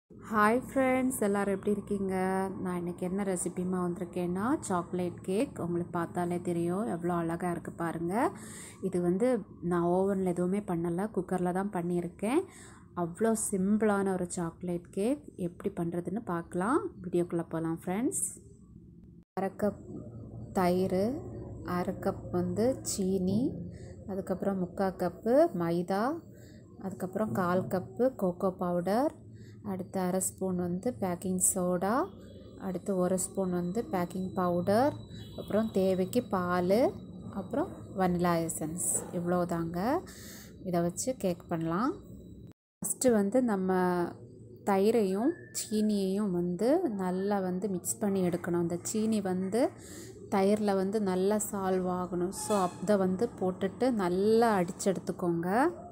hi friends எல்லோரும் எப்படி இருக்கீங்க நான் இன்றைக்கி என்ன ரெசிபிமா வந்திருக்கேன்னா சாக்லேட் கேக் உங்களுக்கு பார்த்தாலே தெரியும் எவ்வளோ அழகாக இருக்குது பாருங்கள் இது வந்து நான் ஓவனில் எதுவுமே பண்ணலை குக்கரில் தான் பண்ணியிருக்கேன் அவ்வளோ சிம்பிளான ஒரு சாக்லேட் கேக் எப்படி பண்ணுறதுன்னு பார்க்கலாம் வீடியோக்குள்ளே போகலாம் ஃப்ரெண்ட்ஸ் அரை கப் தயிர் அரை கப் வந்து சீனி அதுக்கப்புறம் முக்கால் கப்பு மைதா அதுக்கப்புறம் கால் கப்பு கோகோ பவுடர் அடுத்து அரை ஸ்பூன் வந்து பேக்கிங் சோடா அடுத்து ஒரு ஸ்பூன் வந்து பேக்கிங் பவுடர் அப்புறம் தேவைக்கு பால் அப்புறம் வனிலா எசன்ஸ் இவ்வளோதாங்க இதை வச்சு கேக் பண்ணலாம் ஃபஸ்ட்டு வந்து நம்ம தயிரையும் சீனியையும் வந்து நல்லா வந்து மிக்ஸ் பண்ணி எடுக்கணும் அந்த சீனி வந்து தயிரில் வந்து நல்லா சால்வ் ஆகணும் ஸோ அதை வந்து போட்டுட்டு நல்லா அடித்து எடுத்துக்கோங்க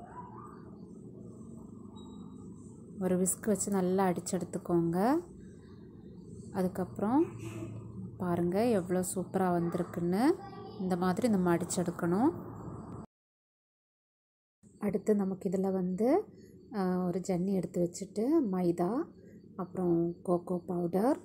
ஒரு விஸ்க் வச்சு நல்லா அடித்து எடுத்துக்கோங்க அதுக்கப்புறம் பாருங்கள் எவ்வளோ சூப்பராக வந்திருக்குன்னு இந்த மாதிரி நம்ம அடிச்செடுக்கணும் அடுத்து நமக்கு இதில் வந்து ஒரு ஜன்னி எடுத்து வச்சுட்டு மைதா அப்புறம் கோகோ பவுடர்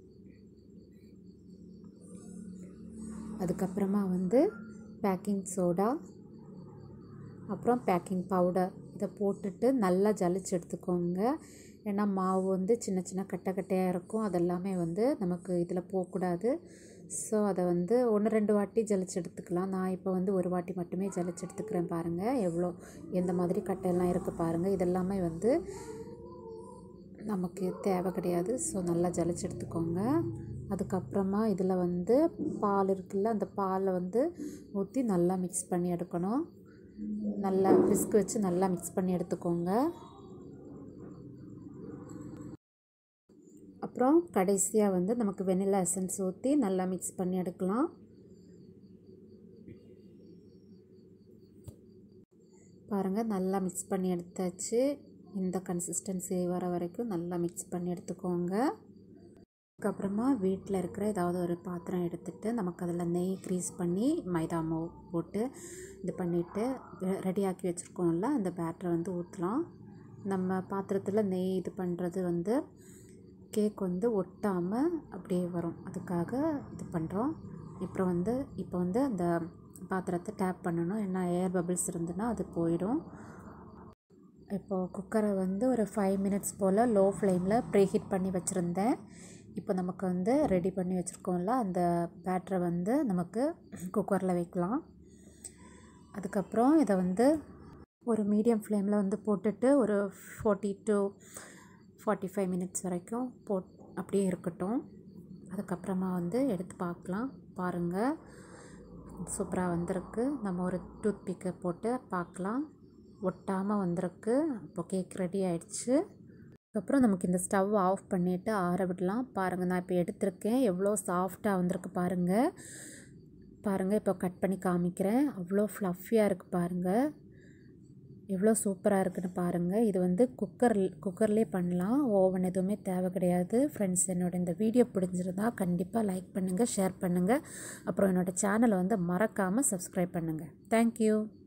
அதுக்கப்புறமா வந்து பேக்கிங் சோடா அப்புறம் பேக்கிங் பவுடர் இதை போட்டுட்டு நல்லா ஜலிச்சு எடுத்துக்கோங்க ஏன்னா மாவு வந்து சின்ன சின்ன கட்டை கட்டையாக இருக்கும் அதெல்லாமே வந்து நமக்கு இதில் போகக்கூடாது ஸோ அதை வந்து ஒன்று ரெண்டு வாட்டி ஜலிச்சு எடுத்துக்கலாம் நான் இப்போ வந்து ஒரு வாட்டி மட்டுமே ஜலிச்சு எடுத்துக்கிறேன் பாருங்கள் எவ்வளோ எந்த மாதிரி கட்டையெல்லாம் இருக்குது பாருங்கள் இதெல்லாமே வந்து நமக்கு தேவை கிடையாது ஸோ நல்லா ஜலிச்சு எடுத்துக்கோங்க அதுக்கப்புறமா இதில் வந்து பால் இருக்குல்ல அந்த பாலை வந்து ஊற்றி நல்லா மிக்ஸ் பண்ணி எடுக்கணும் நல்லா விஸ்க் வச்சு நல்லா மிக்ஸ் பண்ணி எடுத்துக்கோங்க அப்புறம் கடைசியாக வந்து நமக்கு வெனிலா எசன்ஸ் ஊற்றி நல்லா மிக்ஸ் பண்ணி எடுக்கலாம் பாருங்கள் நல்லா மிக்ஸ் பண்ணி எடுத்தாச்சு இந்த கன்சிஸ்டன்சி வர வரைக்கும் நல்லா மிக்ஸ் பண்ணி எடுத்துக்கோங்க அதுக்கப்புறமா வீட்டில் இருக்கிற ஏதாவது ஒரு பாத்திரம் எடுத்துகிட்டு நமக்கு அதில் நெய் க்ரீஸ் பண்ணி மைதா மாவு போட்டு இது பண்ணிவிட்டு ரெடியாக்கி வச்சுருக்கோம்ல அந்த பேட்டரை வந்து ஊற்றலாம் நம்ம பாத்திரத்தில் நெய் இது பண்ணுறது வந்து கேக் வந்து ஒட்டாமல் அப்படியே வரும் அதுக்காக இது பண்ணுறோம் இப்போ வந்து இப்போ வந்து அந்த பாத்திரத்தை டேப் பண்ணணும் ஏன்னா ஏர் பபிள்ஸ் இருந்துன்னா அது போயிடும் இப்போது குக்கரை வந்து ஒரு ஃபைவ் மினிட்ஸ் போல் லோ ஃப்ளேமில் ப்ரீஹீட் பண்ணி வச்சுருந்தேன் இப்போ நமக்கு வந்து ரெடி பண்ணி வச்சுருக்கோம்ல அந்த பேட்டரை வந்து நமக்கு குக்கரில் வைக்கலாம் அதுக்கப்புறம் இதை வந்து ஒரு மீடியம் ஃப்ளேமில் வந்து போட்டுட்டு ஒரு forty to forty five minutes வரைக்கும் போட் அப்படியே இருக்கட்டும் அதுக்கப்புறமா வந்து எடுத்து பார்க்கலாம் பாருங்கள் சூப்பராக வந்திருக்கு நம்ம ஒரு டூத் பிக்கை போட்டு பார்க்கலாம் ஒட்டாமல் வந்திருக்கு இப்போ கேக் ரெடி ஆயிடுச்சு அதுக்கப்புறம் நமக்கு இந்த ஸ்டவ் ஆஃப் பண்ணிவிட்டு ஆற விடலாம் பாருங்கள் நான் இப்போ எடுத்திருக்கேன் எவ்வளோ சாஃப்டாக வந்திருக்கு பாருங்கள் பாருங்கள் இப்போ கட் பண்ணி காமிக்கிறேன் அவ்வளோ ஃப்ளஃபியாக இருக்குது பாருங்கள் எவ்வளோ சூப்பராக இருக்குன்னு பாருங்கள் இது வந்து குக்கர் குக்கர்லேயே பண்ணலாம் ஓவன் எதுவுமே தேவை கிடையாது ஃப்ரெண்ட்ஸ் என்னோட இந்த வீடியோ பிடிச்சிருந்தா கண்டிப்பாக லைக் பண்ணுங்கள் ஷேர் பண்ணுங்கள் அப்புறம் என்னோடய சேனலை வந்து மறக்காமல் சப்ஸ்கிரைப் பண்ணுங்கள் தேங்க்யூ